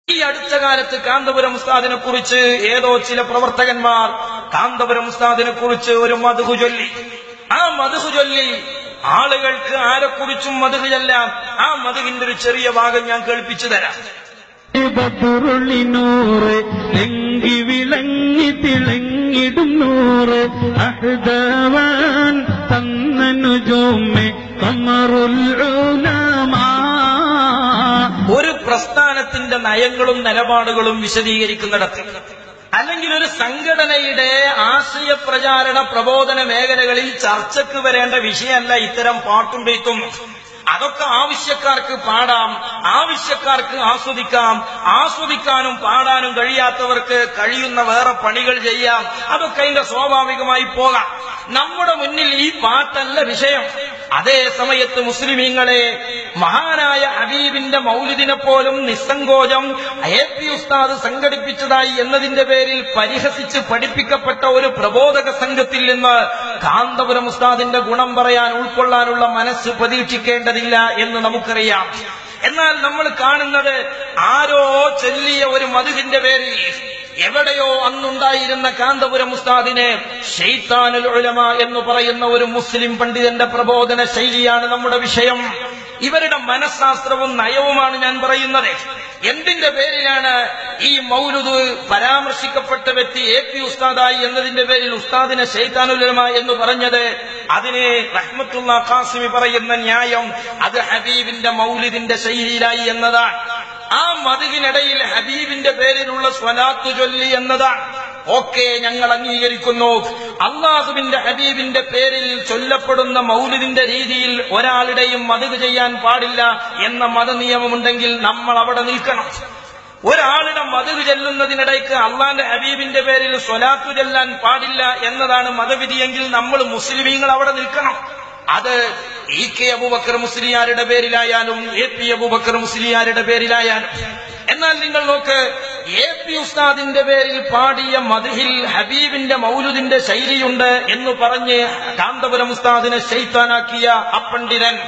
ഈ അടുത്ത കാലത്ത് കാന്തപുരം ഉസ്താദിനെ കുറിച്ച് ഏതോ ചില പ്രവർത്തകന്മാർ കാന്തപുരം ഉസ്താദിനെ കുറിച്ച് ഒരു മധുഹു ചൊല്ലി ആ മധുഹു ചൊല്ലി ആളുകൾക്ക് ആരെക്കുറിച്ചും മധുഹു ചെല്ലാം ആ മധുവിന്റെ ഒരു ചെറിയ ഭാഗം ഞാൻ കേൾപ്പിച്ചു തരാം ബദുരുളി നൂറ് തെങ്കി വിളങ്ങി തിളങ്ങിടും നൂറ് അഹ്ദവാൻ തന്നനു ജോമെ കമറുൽ ഉലമാ ഒരു പ്രസ്ഥാനത്തിന്റെ നയങ്ങളും നിലപാടുകളും വിശദീകരിക്കുന്നിടത്ത് അല്ലെങ്കിൽ ഒരു സംഘടനയുടെ ആശയ പ്രചാരണ പ്രബോധന മേഖലകളിൽ ചർച്ചയ്ക്ക് വരേണ്ട വിഷയമല്ല ഇത്തരം പാട്ടും പെയ്ത്തും അതൊക്കെ ആവശ്യക്കാർക്ക് പാടാം ആവശ്യക്കാർക്ക് ആസ്വദിക്കാം ആസ്വദിക്കാനും പാടാനും കഴിയാത്തവർക്ക് കഴിയുന്ന വേറെ പണികൾ ചെയ്യാം അതൊക്കെ അതിന്റെ സ്വാഭാവികമായി പോകാം നമ്മുടെ മുന്നിൽ ഈ പാട്ടല്ല വിഷയം അതേ സമയത്ത് മുസ്ലിമീങ്ങളെ മഹാനായ ഹബീബിന്റെ മൗലിദിനെ പോലും നിസ്സങ്കോചം എ പി ഉസ്താദ് സംഘടിപ്പിച്ചതായി എന്നതിന്റെ പേരിൽ പരിഹസിച്ച് പഠിപ്പിക്കപ്പെട്ട ഒരു പ്രബോധക സംഘത്തിൽ നിന്ന് കാന്തപുരം ഉസ്താദിന്റെ ഗുണം പറയാൻ ഉൾക്കൊള്ളാനുള്ള മനസ്സ് പ്രതീക്ഷിക്കേണ്ടതില്ല എന്ന് നമുക്കറിയാം എന്നാൽ നമ്മൾ കാണുന്നത് ആരോ ചൊല്ലിയ ഒരു മധുവിന്റെ പേരിൽ എവിടെയോ അന്നുണ്ടായിരുന്ന കാന്തപുരം ഉസ്താദിനെ ഷെയ്ത്താനുൽ ഉലമ എന്ന് പറയുന്ന ഒരു മുസ്ലിം പണ്ഡിതന്റെ പ്രബോധന ശൈലിയാണ് നമ്മുടെ വിഷയം ഇവരുടെ മനഃശാസ്ത്രവും നയവുമാണ് ഞാൻ പറയുന്നത് എന്തിന്റെ പേരിലാണ് ഈ മൗലുദ് പരാമർശിക്കപ്പെട്ട വ്യക്തി എ പി ഉസ്താദായി എന്നതിന്റെ പേരിൽ ഉസ്താദിനെ ഷെയ്ത്താനുൽ ഉലമ എന്ന് പറഞ്ഞത് അതിന് റഹ്മത്തുള്ള ഖാസിമി പറയുന്ന ന്യായം അത് ഹബീബിന്റെ മൗലിദിന്റെ ശൈലിയിലായി എന്നതാണ് ആ മതികിനിടയിൽ ഹബീബിന്റെ പേരിലുള്ള സ്വലാത്തു ചൊല്ലി എന്നതാണ് ഓക്കെ ഞങ്ങൾ അംഗീകരിക്കുന്നു അള്ളാഹുവിന്റെ ഹബീബിന്റെ പേരിൽ ചൊല്ലപ്പെടുന്ന മൗലിദിന്റെ രീതിയിൽ ഒരാളുടെയും മതിക് ചെയ്യാൻ പാടില്ല എന്ന മതനിയമമുണ്ടെങ്കിൽ നമ്മൾ അവിടെ നിൽക്കണം ഒരാളുടെ മതക് ചെല്ലുന്നതിനിടയ്ക്ക് അള്ളാന്റെ ഹബീബിന്റെ പേരിൽ സ്വലാത്തു ചെല്ലാൻ പാടില്ല എന്നതാണ് മതവിധിയെങ്കിൽ നമ്മൾ മുസ്ലിമീങ്ങൾ അവിടെ നിൽക്കണം അത് ഇ കെ അബൂബക്കർ മുസ്ലിയാരുടെ പേരിലായാലും എ പി അബൂബക്കർ മുസ്ലിയാരുടെ പേരിലായാലും എന്നാൽ നിങ്ങൾ നോക്ക് എ പി ഉസ്താദിന്റെ പേരിൽ പാടിയ മധുഹിൽ ഹബീബിന്റെ മൗലുദിന്റെ ശൈലിയുണ്ട് എന്ന് പറഞ്ഞ് കാന്തപുരം ഉസ്താദിനെ ശൈത്താനാക്കിയ അപ്പണ്ഡിതൻ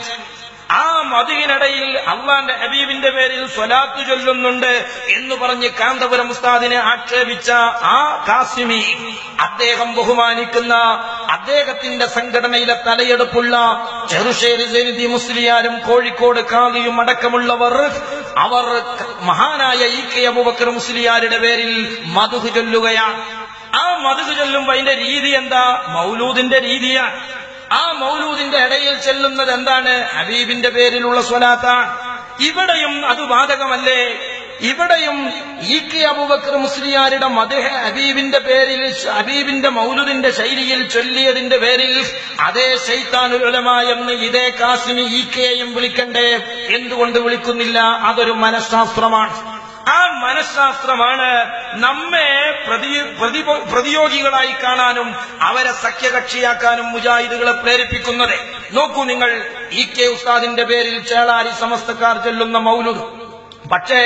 ആ മധുവിനിടയിൽ അള്ളാന്റെ ഹബീബിന്റെ പേരിൽ സ്വലാത്തു ചൊല്ലുന്നുണ്ട് എന്ന് പറഞ്ഞ് കാന്തപുരം ഉസ്താദിനെ ആക്ഷേപിച്ച ആ കാസിമി അദ്ദേഹം ബഹുമാനിക്കുന്ന അദ്ദേഹത്തിന്റെ സംഘടനയിലെ തലയെടുപ്പുള്ള ചെറുശ്ശേരി ജനിതി മുസ്ലിയാരും കോഴിക്കോട് കാളിയും അടക്കമുള്ളവർ അവർ മഹാനായ ഇ കെ അബുബക്കർ മുസ്ലിയാരുടെ പേരിൽ മധുഹ് ചൊല്ലുകയാണ് ആ മധുഹ് ചൊല്ലുമ്പോ അതിന്റെ രീതി എന്താ മൗലൂദിന്റെ രീതിയാണ് ആ മൗലൂദിന്റെ ഇടയിൽ ചെല്ലുന്നത് എന്താണ് ഹബീബിന്റെ പേരിലുള്ള സ്വലാത്താണ് ഇവിടെയും അത് ബാധകമല്ലേ ഇവിടെയും ഇ കെ അബൂബക്കർ മുസ്ലിയാരുടെ മദഹ ഹബീബിന്റെ പേരിൽ ഹബീബിന്റെ മൗലുദിന്റെ ശൈലിയിൽ ചൊല്ലിയതിന്റെ പേരിൽ അതേ ശൈത്താനുലമ എന്ന് ഇതേ കാസിമി ഇ കെയും വിളിക്കണ്ടേ എന്തുകൊണ്ട് വിളിക്കുന്നില്ല അതൊരു മനഃശാസ്ത്രമാണ് ആ മനഃശാസ്ത്രമാണ് നമ്മെ പ്രതി പ്രതി പ്രതിയോഗികളായി കാണാനും അവരെ സഖ്യകക്ഷിയാക്കാനും മുജാഹിദുകളെ പ്രേരിപ്പിക്കുന്നത് നോക്കൂ നിങ്ങൾ ഇ കെ ഉസ്താദിന്റെ പേരിൽ ചേളാരി സമസ്തക്കാർ ചൊല്ലുന്ന മൗലുദ് പക്ഷേ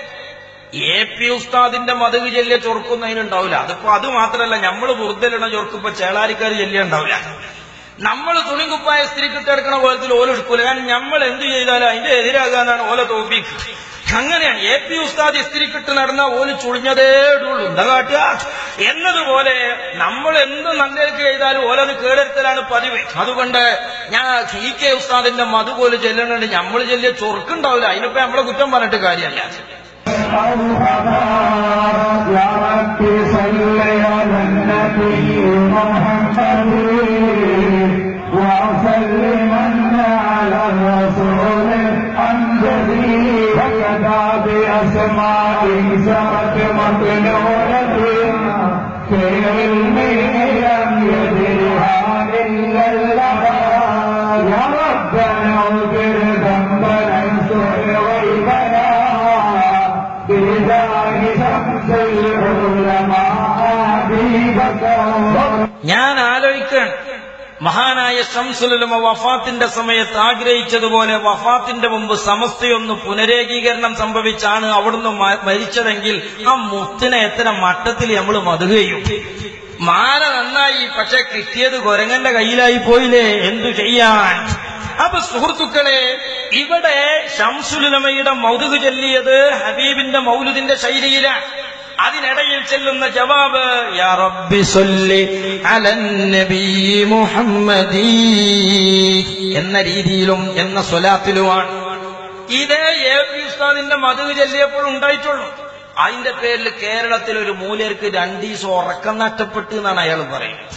എ പി ഉസ്താദിന്റെ മതക് ചെല്ലിയ ചൊറുക്കുന്നതിനുണ്ടാവില്ല അതിപ്പോ അത് മാത്രമല്ല നമ്മൾ ബുർദലിട ചൊറുക്കിപ്പോ ചേളാരിക്കാർ ചെല്ലിയ ഉണ്ടാവില്ല നമ്മൾ തുണികുപ്പായ സ്ത്രീ കിട്ടെടുക്കണ പോലത്തിൽ ഓല എടുക്കൂല കാരണം നമ്മൾ എന്ത് ചെയ്താലും അതിന്റെ എതിരാകാന്നാണ് ഓല തോപ്പിക്ക് അങ്ങനെയാണ് എ പി ഉസ്താദ് ഇസ്തിരി കിട്ട് നടന്ന ഓല് ചുളിഞ്ഞതേ ഇടുള്ളൂ എന്താ കാട്ടുക എന്നതുപോലെ നമ്മൾ എന്ത് നല്ലതൊക്കെ ചെയ്താലും ഓലത് കേടെടുത്തലാണ് പതിവ് അതുകൊണ്ട് ഞാൻ ഇ കെ ഉസ്താദിന്റെ മധു പോലെ ചെല്ലണുണ്ട് നമ്മൾ ചെല്ലിയ ചൊറുക്കുണ്ടാവില്ല അതിനിപ്പോ നമ്മളെ കുറ്റം പറഞ്ഞിട്ട് കാര്യമല്ല يا رب صل على النبي محمد وسلم على الرسول الأمجد وكذا بأسماء سمت مطلولة في علمه لم يدرها إلا الله يا ربنا اغفر ذنبنا انصر غيبنا بجاه شمس العلماء حبيبك ഞാൻ ആലോചിക്കാൻ മഹാനായ ശംസുലമ വഫാത്തിന്റെ സമയത്ത് ആഗ്രഹിച്ചതുപോലെ വഫാത്തിന്റെ മുമ്പ് സമസ്തയൊന്ന് പുനരേകീകരണം സംഭവിച്ചാണ് അവിടുന്ന് മ- മരിച്ചതെങ്കിൽ ആ മുത്തിനെ എത്ര മട്ടത്തിൽ നമ്മൾ മതുകയും മാല നന്നായി പക്ഷെ കിട്ടിയത് കുരങ്ങന്റെ കയ്യിലായി പോയില്ലേ എന്തു ചെയ്യാൻ അപ്പൊ സുഹൃത്തുക്കളെ ഇവിടെ ഷംസുലുലമയുടെ മൗതുക് ചൊല്ലിയത് ഹബീബിന്റെ മൗലുദിന്റെ ശൈലിയിലാണ് അതിനിടയിൽ ചെല്ലുന്ന ജവാബ് യാ റബ്ബി സല്ലി അലൻ നബി മുഹമ്മദി എന്ന രീതിയിലും എന്ന സ്വലാത്തിലുമാണ് ഇതേ എ പി ഉസ്താദിന്റെ മധു ചൊല്ലിയപ്പോൾ ഉണ്ടായിട്ടുള്ളൂ അതിന്റെ പേരിൽ കേരളത്തിൽ ഒരു മൂലർക്ക് രണ്ടീസം ഉറക്കം നഷ്ടപ്പെട്ടു എന്നാണ് അയാൾ പറയുന്നത്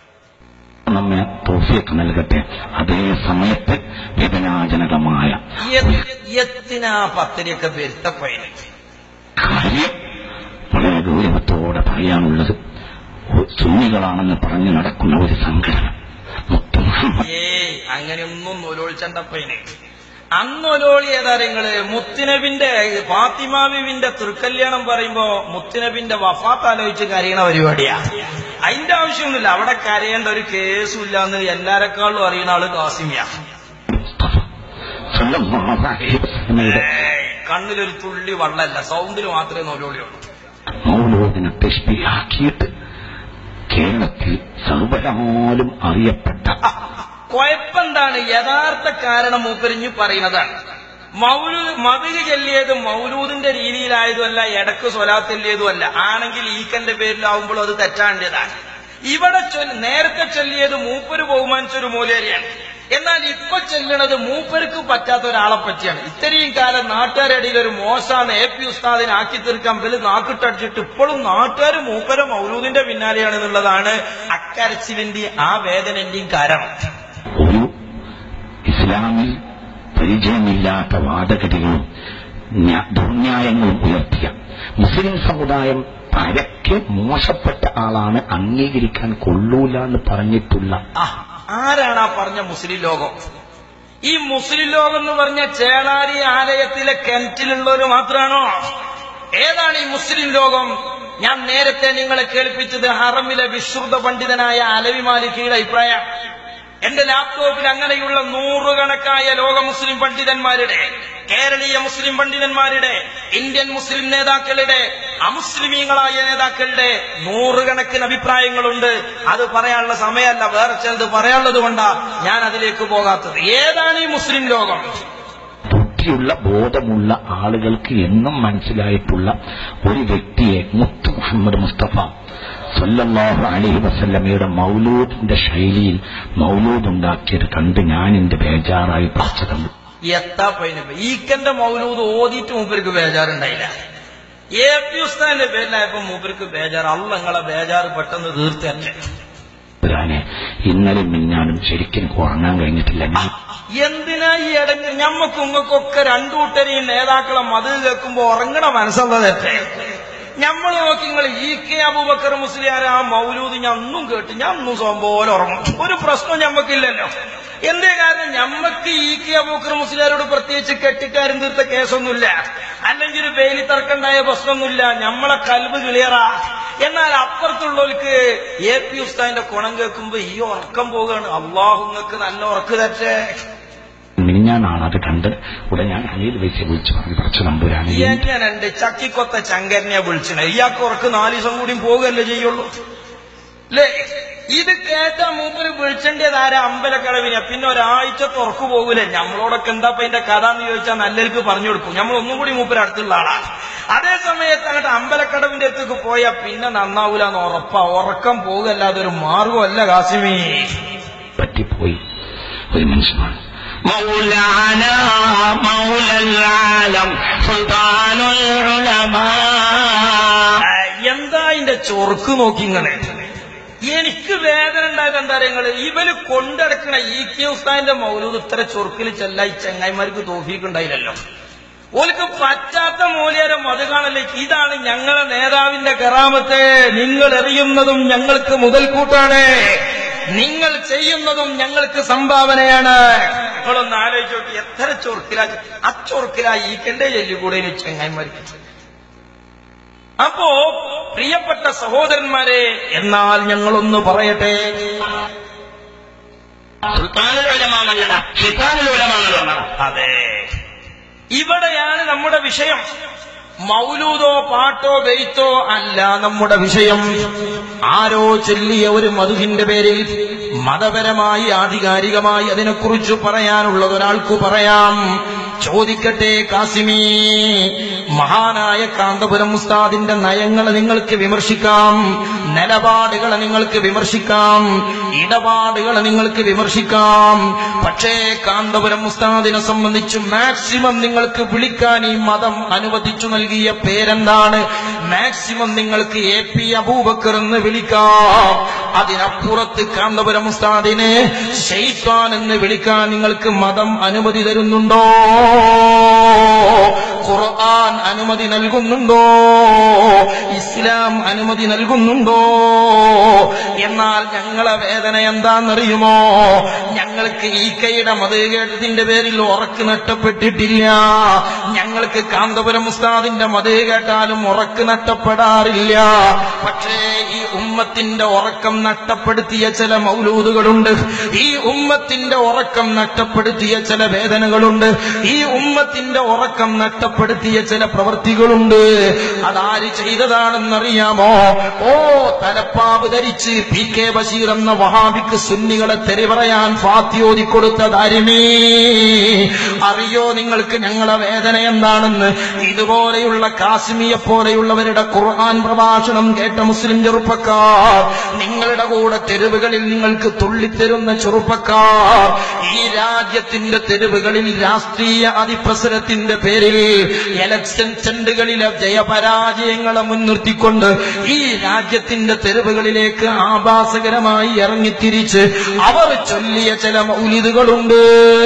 നമ്മെ തോഫിയൊക്കെ നൽകട്ടെ അതേ സമയത്ത് വേദനാജനകമായ എ- എത്തിനാ പത്തിരിയൊക്കെ വരുത്തപ്പയന് കാര്യം വളരെ ഗൗരവത്തോടെ പറയാനുള്ളത് ഒ- സുന്നികളാണെന്ന് പറഞ്ഞു നടക്കുന്ന ഒരു സംഘടന മുത്തു മുഹമ്മദ് ഏയ് അങ്ങനെയൊന്നും ഒലോളിച്ചണ്ടപ്പയന് അന്ന് ഒലോളി ഏതാ നിങ്ങള് മുത്തുനബിന്റെ ഫാത്തിമാവിന്റെ തൃക്കല്യാണം പറയുമ്പോ മുത്തുനബിന്റെ വഫാത്ത് ആലോചിച്ച് കരയണ പരിപാടിയാ അതിന്റെ ആവശ്യമൊന്നുമില്ല അവിടെ കരയേണ്ട ഒരു കേസും ഇല്ലാന്ന് എല്ലാരെക്കാളും അറിയുന്ന ആള് കാസിമിയ മുസ്തഫ സല്ലല്ലാഹു അലൈഹി വസല്ലമയുടെ ഏയ്, കണ്ണിലൊരു തുള്ളി വള്ളല്ല സൗണ്ടിൽ മാത്രമേ നോലോളിയുള്ളൂ മൗലോദിനെ തഷ്ബിയാക്കിയിട്ട് കേരളത്തിൽ സർവരാലും അറിയപ്പെട്ട കുഴപ്പെന്താണ് യഥാർത്ഥ കാരണം മൂപ്പരിഞ്ഞു പറയുന്നതാണ് മൗലൂദ് മതില് ചെല്ലിയത് മൗലൂദിന്റെ രീതിയിലായതുമല്ല ഇടക്ക് സ്വലാത്തെല്ലിയതുമല്ല ആണെങ്കിൽ ഈക്കന്റെ പേരിലാവുമ്പോൾ അത് തെറ്റാണ്ടതാണ് ഇവിടെ ചൊല്ലി- നേരത്തെ ചൊല്ലിയത് മൂപ്പര് ബഹുമാനിച്ചൊരു മൂലേരിയാണ് എന്നാൽ ഇപ്പൊ ചെല്ലണത് മൂപ്പർക്ക് പറ്റാത്ത ഒരാളെ പറ്റിയാണ് ഇത്രയും കാലം നാട്ടുകാരുടെ ഇടയിൽ ഒരു മോശമാണ് എ പി ഉസ്താദിനെ ആക്കി തീർക്കാൻ വല് നാക്കിട്ടടിച്ചിട്ട് ഇപ്പോഴും നാട്ടുകാർ മൂപ്പര മൗലൂദിന്റെ പിന്നാലെയാണ് എന്നുള്ളതാണ് അക്കരച്ചിലിന്റെയും ആ വേദനന്റെയും കാരണം ഒരു ഇസ്ലാമിൽ പരിചയമില്ലാത്ത വാദഗതികളും ന്യാ- ദുർന്യായങ്ങളും ഉയർത്തിയ മുസ്ലിം സമുദായം പരക്കെ മോശപ്പെട്ട ആളാണ് അംഗീകരിക്കാൻ കൊള്ളൂല എന്ന് പറഞ്ഞിട്ടുള്ള ആ, ആരാണ് ആ പറഞ്ഞ മുസ്ലിം ലോകം ഈ മുസ്ലിം ലോകം എന്ന് പറഞ്ഞ ചേളാരി ആലയത്തിലെ കിണറ്റിലുള്ളവര് മാത്രമാണോ ഏതാണ് ഈ മുസ്ലിം ലോകം ഞാൻ നേരത്തെ നിങ്ങളെ കേൾപ്പിച്ചത് ഹറമിലെ വിശ്രുത പണ്ഡിതനായ അലവി മാലിക്കിയുടെ അഭിപ്രായം എന്റെ ലാപ്ടോപ്പിൽ അങ്ങനെയുള്ള നൂറുകണക്കായ ലോക മുസ്ലിം പണ്ഡിതന്മാരുടെ കേരളീയ മുസ്ലിം പണ്ഡിതന്മാരുടെ ഇന്ത്യൻ മുസ്ലിം നേതാക്കളുടെ അമുസ്ലിമീങ്ങളായ നേതാക്കളുടെ നൂറുകണക്കിന് അഭിപ്രായങ്ങളുണ്ട് അത് പറയാനുള്ള സമയമല്ല വേറെ ചിലത് പറയാനുള്ളത് കൊണ്ടാ ഞാൻ അതിലേക്ക് പോകാത്തത് ഏതാണ് ഈ മുസ്ലിം ലോകം ബുദ്ധിയുള്ള ബോധമുള്ള ആളുകൾക്ക് എന്നും മനസ്സിലായിട്ടുള്ള ഒരു വ്യക്തിയെ മുത്തു മുഹമ്മദ് മുസ്തഫ സല്ലല്ലാഹു അലൈഹി വസല്ലമയുടെ മൗലൂദിന്റെ ശൈലിയിൽ മൗലൂദ് ഉണ്ടാക്കിയത് കണ്ട് ഞാൻ എന്റെ ബേജാറായി പറിച്ചതുണ്ട് എത്താ പൈന ഈക്കന്റെ മൗലൂദ് ഓതിയിട്ട് മൂപ്പർക്ക് ബേജാറുണ്ടായില്ല എ പി ഉസ്താന്റെ പേരിലായപ്പോ മൂപ്പർക്ക് ബേജാർ അല്ല നിങ്ങളെ ബേജാറ് പെട്ടെന്ന് തീർത്തല്ലേ നെ ഇന്നലെ മിഞ്ഞാനും ശരിക്കും ഉറങ്ങാൻ കഴിഞ്ഞിട്ടില്ല ഞാൻ എന്തിനാ ഈ ഇടഞ്ഞ് ഞമ്മക്കും ഉങ്ങൾക്കൊക്കെ രണ്ടു കൂട്ടരെയും നേതാക്കളെ മതിൽ കേൾക്കുമ്പോ ഉറങ്ങണ മനസ്സുള്ള തെറ്റേ നമ്മൾ നോക്കി നിങ്ങൾ ഇ കെ അബൂബക്കർ മുസ്ലിയാർ ആ മൗലൂദ് ഞാൻ ഒന്നും കേട്ട് ഞാൻ ഒന്നും സ്വയം പോലെ ഉറങ്ങും ഒരു പ്രശ്നം ഞമ്മക്കില്ലല്ലോ എന്തേ കാരണം ഞമ്മക്ക് ഇ കെ അബൂബക്കർ മുസ്ലിയാരോട് പ്രത്യേകിച്ച് കെട്ടിക്കാരും തീർത്ത കേസൊന്നുമില്ല അല്ലെങ്കിൽ ഒരു വേലി തർക്കണ്ടായ പ്രശ്നമൊന്നുമില്ല ഞമ്മളെ കൽബ് ക്ലിയറാ എന്നാൽ അപ്പുറത്തുള്ളവർക്ക് എ പി ഉസ്താദിന്റെ കുണം കേൾക്കുമ്പോ ഈ ഉറക്കം പോവുകയാണ് അള്ളാഹുങ്ങൾക്ക് നല്ല ഉറക്ക് തരട്ടെ മിനിഞ്ഞാന്നാണ് അത് കണ്ട് ഉടനെ ഞാൻ അനിൽ വയസ്സ് വിളിച്ചു പറഞ്ഞു കുറച്ച് നമ്പൂരാണ് എങ്ങനെയുണ്ട് ചക്കിക്കൊത്ത ചങ്കരനെ വിളിച്ചണേ ഇയാൾക്ക് ഉറക്ക് നാല് ദിവസം കൂടി പോകുകയല്ലേ ചെയ്യുള്ളൂ അല്ലേ ഇത് കേട്ടാ മൂപ്പര് വിളിച്ചേണ്ടത് ആരാ അമ്പലക്കടവിനെ പിന്നെ ഒരാഴ്ച തുറക്കു പോകൂലേ നമ്മളോടൊക്കെ എന്താ ഇപ്പൊ ഇതിന്റെ കഥ എന്ന് ചോദിച്ചാൽ നല്ലവർക്ക് പറഞ്ഞു കൊടുക്കും നമ്മൾ ഒന്നും കൂടി മൂപ്പര് അടുത്തുള്ള ആളാണ് അതേ സമയത്ത് അങ്ങോട്ട് അമ്പലക്കടവിന്റെ അടുത്തേക്ക് പോയാൽ പിന്നെ നന്നാവൂല എന്ന് ഉറപ്പാ ഉറക്കം പോകുകയല്ലാതെ ഒരു മാർഗമല്ല കാസിമി പറ്റിപ്പോയി ഒരു മനുഷ്യനാണ് مولانا مولى العالم سلطان العلماء ആ, എന്താ ഇതിന്റെ ചൊറുക്ക് നോക്കി ഇങ്ങനെ എനിക്ക് വേദന ഉണ്ടായത് എന്താ നിങ്ങള് ഇവര് കൊണ്ടടക്കണ ഈ കെ ഉസ്താദിന്റെ മൗലൂദ് ഇത്ര ചൊറുക്കിൽ ചെല്ല ഈ ചെങ്ങായിമാർക്ക് തോഫീക്കുണ്ടായില്ലല്ലോ ഓർക്ക് പറ്റാത്ത മൂല്യരം അത് കാണല്ലേ ഇതാണ് ഞങ്ങളെ നേതാവിന്റെ കറാമത്ത് നിങ്ങൾ എറിയുന്നതും ഞങ്ങൾക്ക് മുതൽക്കൂട്ടാണ് നിങ്ങൾ ചെയ്യുന്നതും ഞങ്ങൾക്ക് സംഭാവനയാണ് നിങ്ങളൊന്ന് ആലോചിച്ച് നോക്കി എത്ര ചൊറുക്കിലാ ആ ചൊറുക്കിലാ ഈക്കന്റെ ചെല്ലിക്കൂടെ ഇനി ചെങ്ങായിമാർക്ക് അപ്പോ പ്രിയപ്പെട്ട സഹോദരന്മാരെ എന്നാൽ ഞങ്ങളൊന്ന് പറയട്ടെ സുൽത്താനുൽ ഉലമാന്നല്ല ഷിത്താനുൽ ഉലമാന്നല്ല അതെ ഇവിടെയാണ് നമ്മുടെ വിഷയം മൗലൂദോ പാട്ടോ ബെയ്ത്തോ അല്ല നമ്മുടെ വിഷയം ആരോ ചൊല്ലിയ ഒരു മധുവിന്റെ പേരിൽ മതപരമായി ആധികാരികമായി അതിനെക്കുറിച്ച് പറയാനുള്ളത് ഒരാൾക്ക് പറയാം ചോദിക്കട്ടെ കാസിമി മഹാനായ കാന്തപുരം ഉസ്താദിന്റെ നയങ്ങളെ നിങ്ങൾക്ക് വിമർശിക്കാം നിലപാടുകളെ നിങ്ങൾക്ക് വിമർശിക്കാം ഇടപാടുകളെ നിങ്ങൾക്ക് വിമർശിക്കാം പക്ഷേ കാന്തപുരം ഉസ്താദിനെ സംബന്ധിച്ച് മാക്സിമം നിങ്ങൾക്ക് വിളിക്കാൻ ഈ മതം അനുവദിച്ചു നൽകിയ പേരെന്താണ് മാക്സിമം നിങ്ങൾക്ക് എ പി അബൂബക്കർ എന്ന് വിളിക്കാം അതിനപ്പുറത്ത് കാന്തപുരം ഉസ്താദിനെ ഷെയ്ത്താൻ എന്ന് വിളിക്കാൻ നിങ്ങൾക്ക് മതം അനുമതി തരുന്നുണ്ടോ ഖുർആൻ അനുമതി നൽകുന്നുണ്ടോ ഇസ്ലാം അനുമതി നൽകുന്നുണ്ടോ എന്നാൽ ഞങ്ങളെ വേദന എന്താണെന്നറിയുമോ ഞങ്ങൾക്ക് ഈ കൈയുടെ മതേകേട്ടത്തിന്റെ പേരിൽ ഉറക്ക് നഷ്ടപ്പെട്ടിട്ടില്ല ഞങ്ങൾക്ക് കാന്തപുരം ഉസ്താദിന്റെ മതേ കേട്ടാലും ഉറക്ക് നഷ്ടപ്പെടാറില്ല പക്ഷേ ഈ ഉമ്മത്തിന്റെ ഉറക്കം നഷ്ടപ്പെടുത്തിയ ചില മൗലൂദുകളുണ്ട് ഈ ഉമ്മത്തിന്റെ ഉറക്കം നഷ്ടപ്പെടുത്തിയ ചില വേദനകളുണ്ട് ഈ ഉമ്മത്തിന്റെ ഉറക്കം നഷ്ടപ്പെടുത്തിയ ചില പ്രവൃത്തികളുണ്ട് അതാര് ചെയ്തതാണെന്നറിയാമോ ഓ തലപ്പാവ് ധരിച്ച് പി കെ ബഷീർ എന്ന വഹാബിക്ക് സുന്നികളെ തെറി പറയാൻ ഫാത്തിയോതി കൊടുത്ത ദാരിമീ അറിയോ നിങ്ങൾക്ക് ഞങ്ങളെ വേദന എന്താണെന്ന് ഇതുപോലെയുള്ള കാശ്മിയെ പോലെയുള്ളവരുടെ ഖുർആൻ പ്രഭാഷണം കേട്ട മുസ്ലിം ചെറുപ്പക്കാർ നിങ്ങളുടെ കൂടെ തെരുവുകളിൽ നിങ്ങൾക്ക് തുള്ളിത്തരുന്ന ചെറുപ്പക്കാർ ഈ രാജ്യത്തിന്റെ തെരുവുകളിൽ രാഷ്ട്രീയ അതിപ്രസരത്തിന്റെ പേരിൽ എലക്ഷൻ ചെണ്ടുകളിലെ ജയപരാജയങ്ങളെ മുൻനിർത്തിക്കൊണ്ട് ഈ രാജ്യത്തിന്റെ തെരുവുകളിലേക്ക് ആഭാസകരമായി ഇറങ്ങിത്തിരിച്ച് അവർ ചൊല്ലിയ ചില മൗലിദുകളുണ്ട്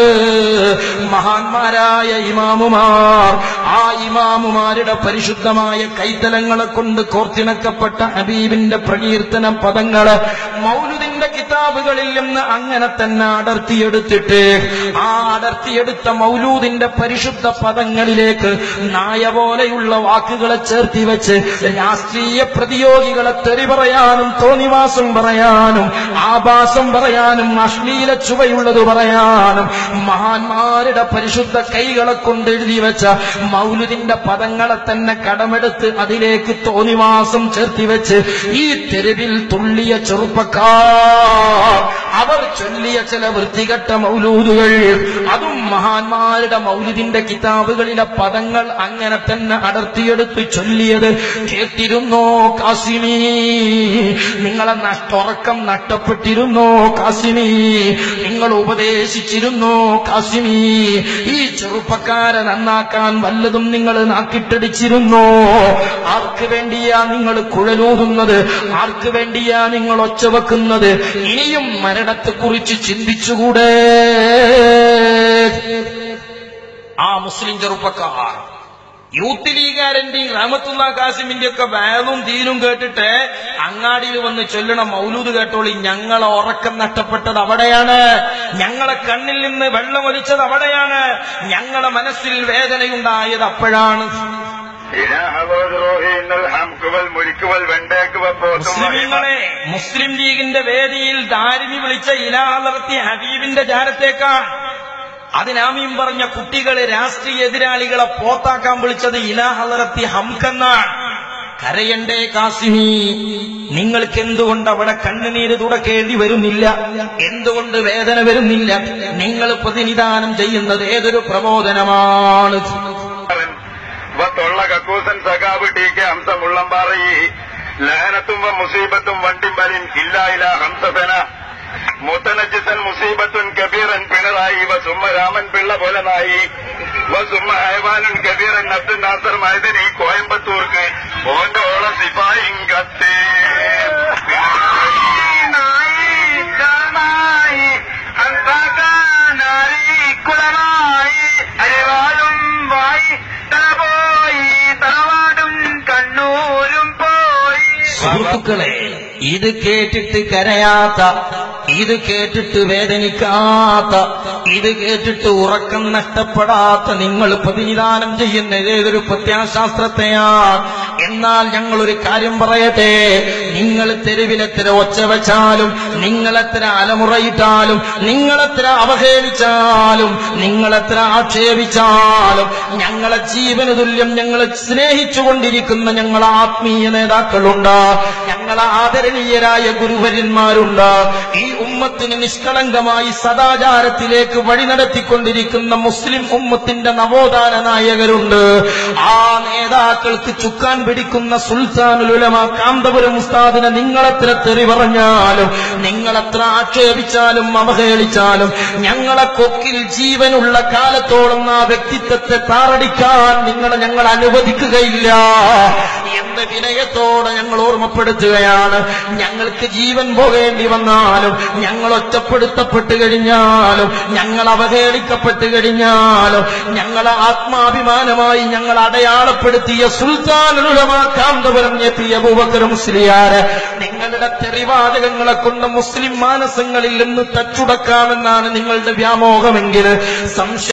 മഹാന്മാരായ ഇമാമുമാർ ആ ഇമാമുമാരുടെ പരിശുദ്ധമായ കൈത്തലങ്ങളെ കൊണ്ട് കോർത്തിണക്കപ്പെട്ട ഹബീബിന്റെ പ്രകീർത്തന പദങ്ങള് മൗലുദിന്റെ കിതാബുകളിൽ നിന്ന് അങ്ങനെ തന്നെ അടർത്തിയെടുത്തിട്ട് ആ അടർത്തിയെടുത്ത മൗലൂദിന്റെ പരിശുദ്ധ പദങ്ങളിലേക്ക് നായ പോലെയുള്ള വാക്കുകളെ ചേർത്തി വെച്ച് രാഷ്ട്രീയ പ്രതിയോഗികളെ തെറി പറയാനും തോന്നിവാസം പറയാനും ആഭാസം പറയാനും അശ്ലീല ചുവയുള്ളത് പറയാനും മഹാന്മാരുടെ പരിശുദ്ധ കൈകളെ കൊണ്ട് എഴുതി വെച്ച മൗലുദിന്റെ പദങ്ങളെ തന്നെ കടമെടുത്ത് അതിലേക്ക് തോന്നിവാസം ചേർത്തി വെച്ച് ഈ തെരുവിൽ തുള്ളിയ ചെറുപ്പക്കാർ അവർ ചൊല്ലിയ ചില വൃത്തികെട്ട മൗലൂദുകൾ അതും മഹാന്മാരുടെ മൗലിദിന്റെ കിതാബുകളിലെ പദങ്ങൾ അങ്ങനെ തന്നെ അടർത്തിയെടുത്ത് ചൊല്ലിയത് കേട്ടിരുന്നോ കാസിമി നിങ്ങളെ നഷ്ടുറക്കം നഷ്ടപ്പെട്ടിരുന്നോ കാസിമി നിങ്ങൾ ഉപദേശിച്ചിരുന്നോ കാസിമി ഈ ചെറുപ്പക്കാരെ നന്നാക്കാൻ വല്ലതും നിങ്ങൾ നാക്കിട്ടടിച്ചിരുന്നോ ആർക്ക് വേണ്ടിയാ നിങ്ങൾ കുഴലൂതുന്നത് ആർക്ക് വേണ്ടിയാ നിങ്ങൾ ഒച്ച വെക്കുന്നത് ഇനിയും മരണത്തെക്കുറിച്ച് ചിന്തിച്ചുകൂടെ ആ മുസ്ലിം ചെറുപ്പക്കാർ യൂത്ത് ലീഗുകാരന്റെയും റഹമത്തുള്ള കാസിമിന്റെ ഒക്കെ വേലും തീരും കേട്ടിട്ട് അങ്ങാടിയിൽ വന്ന് ചൊല്ലണം മൗലൂദ് കേട്ടോളി ഞങ്ങളെ ഉറക്കം നഷ്ടപ്പെട്ടത് അവിടെയാണ് ഞങ്ങളെ കണ്ണിൽ നിന്ന് വെള്ളമൊലിച്ചത് അവിടെയാണ് ഞങ്ങളെ മനസ്സിൽ വേദനയുണ്ടായത് അപ്പോഴാണ് إله وذروه إن الحمك والملك والبنداك والبوت മുസ്ലിമീങ്ങളെ മുസ്ലിം ലീഗിന്റെ വേദിയിൽ ദാരിമി വിളിച്ച ഇലാഹലർത്തി ഹബീബിന്റെ ജാരത്തേക്കാൾ അതിനാമീം പറഞ്ഞ കുട്ടികളെ രാഷ്ട്രീയ എതിരാളികളെ പോത്താക്കാൻ വിളിച്ചത് ഇലാഹലർത്തി ഹംക്കെന്നാണ് കരയണ്ടേ കാസിമി നിങ്ങൾക്ക് എന്തുകൊണ്ട് അവിടെ കണ്ണുനീര് തുടക്കേണ്ടി വരുന്നില്ല എന്തുകൊണ്ട് വേദന വരുന്നില്ല നിങ്ങൾ പ്രതിനിധാനം ചെയ്യുന്നത് ഏതൊരു പ്രബോധനമാണ് തൊള്ള കക്കൂസൻ സഖാബ് ടി കെ ഹംസ മുള്ളംപാറയി ലഹനത്തും വ മുസീബത്തും വണ്ടിമ്പലിൻ ഇല്ല ഇല ഹംസസന മുത്തനജിസൻ മുസീബത്തുൻ കബീറൻ പിണറായി വ സുമ്മ രാമൻ പിള്ള പോലനായി വ സുമ്മ ഹൈവാനുൻ കബീറൻ അബ്ദുൽ നാസർ മൈദനി കോയമ്പത്തൂർക്ക് ഓന്റെ ഓള സിപായി കത്തേ കുളമായി അരിവാളും വായി തലപോയി തലവാടും കണ്ണൂരും പോയി സുഹൃത്തുക്കളെ ഇത് കേട്ടിട്ട് കരയാത്ത ഇത് കേട്ടിട്ട് വേദനിക്കാത്ത ഇത് കേട്ടിട്ട് ഉറക്കം നഷ്ടപ്പെടാത്ത നിങ്ങൾ പ്രതിനിധാനം ചെയ്യുന്ന ഏതൊരു പ്രത്യാശാസ്ത്രത്തെയാണ് എന്നാൽ ഞങ്ങൾ ഒരു കാര്യം പറയട്ടെ നിങ്ങൾ തെരുവിലെത്ര ഒച്ച വെച്ചാലും നിങ്ങളെത്ര അലമുറയിട്ടാലും നിങ്ങളെത്ര അവഹേളിച്ചാലും നിങ്ങളെത്ര ആക്ഷേപിച്ചാലും ഞങ്ങളെ ജീവന തുല്യം ഞങ്ങളെ സ്നേഹിച്ചുകൊണ്ടിരിക്കുന്ന ഞങ്ങളെ ആത്മീയ നേതാക്കളുണ്ട് ഞങ്ങളെ ആദരണീയരായ ഗുരുവര്യന്മാരുണ്ട് ഈ ഉമ്മത്തിന് നിഷ്കളങ്കമായി സദാചാരത്തിലേക്ക് വഴി നടത്തിക്കൊണ്ടിരിക്കുന്ന മുസ്ലിം ഉമ്മത്തിന്റെ നവോത്ഥാന നായകരുണ്ട് ആ നേതാക്കൾക്ക് ചുക്കാൻ പിടിക്കുന്ന സുൽത്താനുലമ കാന്തപുരം ഉസ്താദിനെ നിങ്ങളെത്ര തെറി പറഞ്ഞാലും നിങ്ങളെത്ര ആക്ഷേപിച്ചാലും അവഹേളിച്ചാലും ഞങ്ങളെ കൊക്കിൽ ജീവനുള്ള കാലത്തോളം ആ വ്യക്തിത്വത്തെ താറടിക്കാൻ നിങ്ങളെ ഞങ്ങൾ അനുവദിക്കുകയില്ല എന്ന വിനയത്തോടെ ഞങ്ങൾ ഓർമ്മപ്പെടുത്തുകയാണ് ഞങ്ങൾക്ക് ജീവൻ പോകേണ്ടി വന്നാലും ഞങ്ങൾ ഒറ്റപ്പെടുത്തപ്പെട്ട് കഴിഞ്ഞാലും ഞങ്ങൾ അവഹേളിക്കപ്പെട്ട് കഴിഞ്ഞാലും ഞങ്ങളെ ആത്മാഭിമാനമായി ഞങ്ങൾ അടയാളപ്പെടുത്തിയ സുൽത്താനുലമാക്കാന്തപുരം എത്തിയ അബൂബക്കർ മുസ്ലിയാര് നിങ്ങളുടെ തെറിവാചകങ്ങളെ കൊണ്ട് മുസ്ലിം മാനസങ്ങളിൽ നിന്ന് തച്ചുടക്കാമെന്നാണ് നിങ്ങളുടെ വ്യാമോഹമെങ്കിൽ സംശയം